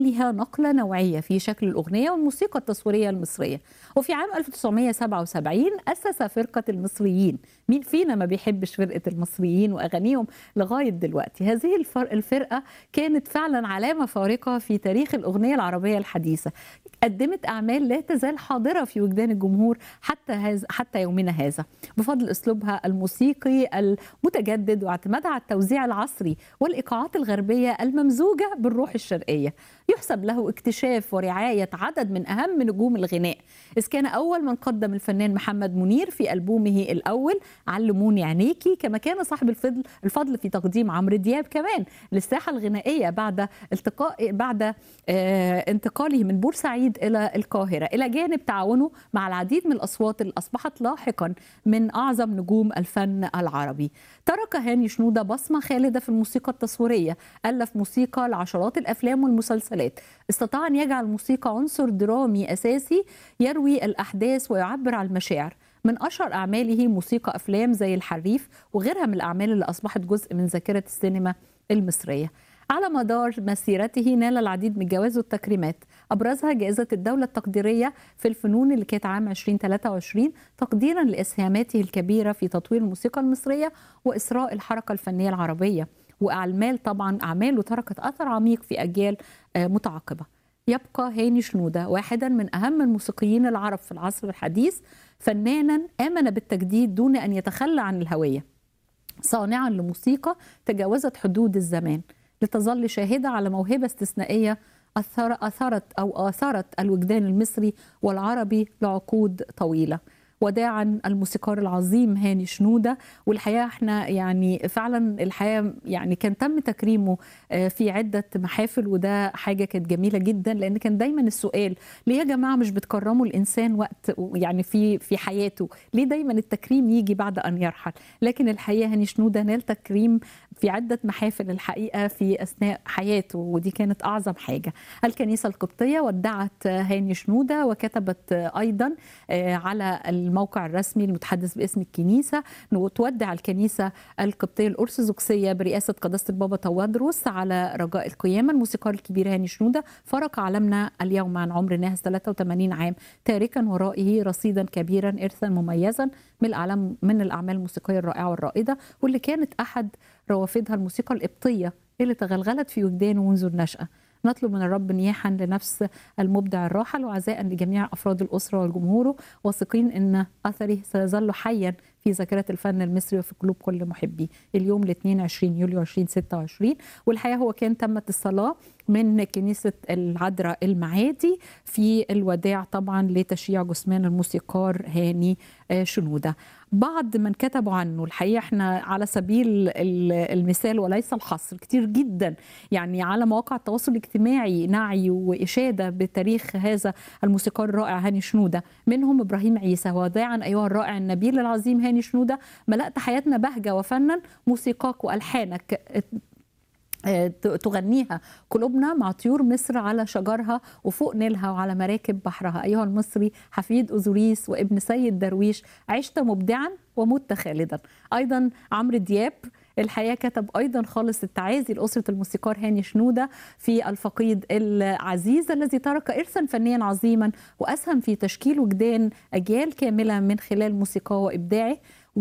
لها نقلة نوعية في شكل الأغنية والموسيقى التصويرية المصرية وفي عام 1977 أسس فرقة المصريين مين فينا ما بيحبش فرقة المصريين وأغانيهم لغاية دلوقتي هذه الفر- الفرقة كانت فعلا علامة فارقة في تاريخ الأغنية العربية الحديثة قدمت أعمال لا تزال حاضرة في وجدان الجمهور حتى هذا حتى يومنا هذا بفضل أسلوبها الموسيقي المتجدد واعتمادها على التوزيع العصري والإيقاعات الغربية الممزوجة بالروح الشرقية يحسب له اكتشاف ورعاية عدد من أهم نجوم الغناء إذ كان أول من قدم الفنان محمد منير في ألبومه الأول علموني عينيكي كما كان صاحب الفضل الفضل في تقديم عمرو دياب كمان للساحة الغنائية بعد التقاء بعد آه، انتقاله من بورسعيد إلى القاهرة إلى جانب تعاونه مع العديد من الأصوات اللي أصبحت لاحقا من أعظم نجوم الفن العربي ترك هاني شنودة بصمة خالدة في الموسيقى التصويرية ألف موسيقى لعشرات الأفلام والمسلسلات استطاع أن يجعل الموسيقى عنصر درامي أساسي يروي الأحداث ويعبر عن المشاعر من أشهر أعماله موسيقى أفلام زي الحريف وغيرها من الأعمال اللي أصبحت جزء من ذاكرة السينما المصرية على مدار مسيرته نال العديد من الجوائز والتكريمات أبرزها جائزة الدولة التقديرية في الفنون اللي كانت عام 2023 تقديرا لإسهاماته الكبيرة في تطوير الموسيقى المصرية وإسراء الحركة الفنية العربية وأعمال طبعا أعماله تركت أثر عميق في أجيال آه، متعاقبة يبقى هاني شنودة واحدا من أهم الموسيقيين العرب في العصر الحديث فنانا آمن بالتجديد دون أن يتخلى عن الهوية صانعا لموسيقى تجاوزت حدود الزمان لتظل شاهدة على موهبة استثنائية أثر أثرت أو آثرت الوجدان المصري والعربي لعقود طويلة وداعا الموسيقار العظيم هاني شنودة والحقيقة احنا يعني فعلا الحقيقة يعني كان تم تكريمه آه، في عدة محافل وده حاجة كانت جميلة جدا لأن كان دايما السؤال ليه يا جماعة مش بتكرموا الإنسان وقت يعني في في حياته ليه دايما التكريم يجي بعد أن يرحل لكن الحقيقة هاني شنودة نال تكريم في عدة محافل الحقيقة في أثناء حياته ودي كانت أعظم حاجة الكنيسة القبطية ودعت هاني شنودة وكتبت أيضا آه، على الموقع الرسمي المتحدث باسم الكنيسة وتودع الكنيسة القبطية الأرثوذكسية برئاسة قداسة البابا توادرس على رجاء القيامة الموسيقار الكبير هاني شنودة فرق عالمنا اليوم عن عمر ناهز 83 عام تاركا ورائه رصيدا كبيرا إرثا مميزا من الأعلام من الأعمال الموسيقية الرائعة والرائدة واللي كانت أحد روافدها الموسيقى القبطية اللي تغلغلت في وجدانه منذ النشأة نطلب من الرب نياحا لنفس المبدع الراحل وعزاء لجميع افراد الاسره والجمهور واثقين ان اثره سيظل حيا في ذاكره الفن المصري وفي قلوب كل محبيه اليوم الاثنين 20 يوليو 2026 والحقيقه هو كان تمت الصلاه من كنيسه العذراء المعادي في الوداع طبعا لتشييع جثمان الموسيقار هاني آه، شنوده بعض من كتبوا عنه الحقيقه احنا على سبيل ال- المثال وليس الحصر كتير جدا يعني على مواقع التواصل الاجتماعي نعي واشاده بتاريخ هذا الموسيقار الرائع هاني شنوده منهم ابراهيم عيسى وداعا ايها الرائع النبيل العظيم هاني شنوده ملأت حياتنا بهجه وفنا موسيقاك والحانك آه، ت- تغنيها قلوبنا مع طيور مصر على شجرها وفوق نيلها وعلى مراكب بحرها أيها المصري حفيد أوزوريس وابن سيد درويش عشت مبدعا ومت خالدا أيضا عمرو دياب الحقيقه كتب ايضا خالص التعازي لاسره الموسيقار هاني شنوده في الفقيد العزيز الذي ترك ارثا فنيا عظيما واسهم في تشكيل وجدان اجيال كامله من خلال موسيقاه وابداعه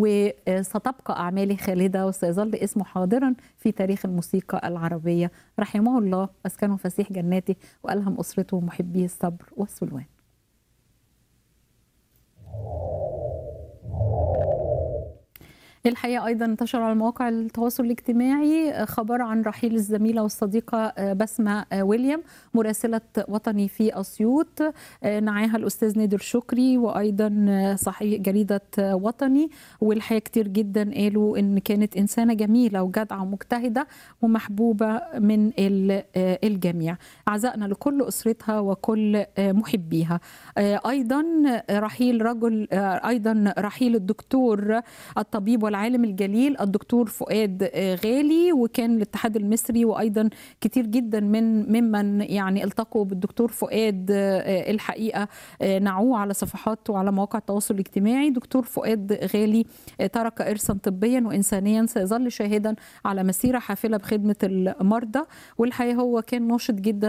وستبقى أعماله خالدة وسيظل اسمه حاضرا في تاريخ الموسيقى العربية رحمه الله أسكنه فسيح جناته وألهم أسرته ومحبيه الصبر والسلوان الحقيقة أيضا انتشر على مواقع التواصل الاجتماعي خبر عن رحيل الزميلة والصديقة بسمة ويليام مراسلة وطني في أسيوط نعاها الأستاذ نادر شكري وأيضا صحيح جريدة وطني والحقيقة كتير جدا قالوا إن كانت إنسانة جميلة وجدعة ومجتهدة ومحبوبة من ال- الجميع عزائنا لكل أسرتها وكل محبيها أيضا رحيل رجل أيضا رحيل الدكتور الطبيب والعالم الجليل الدكتور فؤاد غالي وكان الاتحاد المصري وايضا كتير جدا من ممن يعني التقوا بالدكتور فؤاد الحقيقه نعوه على صفحات وعلى مواقع التواصل الاجتماعي دكتور فؤاد غالي ترك ارثا طبيا وانسانيا سيظل شاهدا على مسيره حافله بخدمه المرضى والحقيقه هو كان ناشط جدا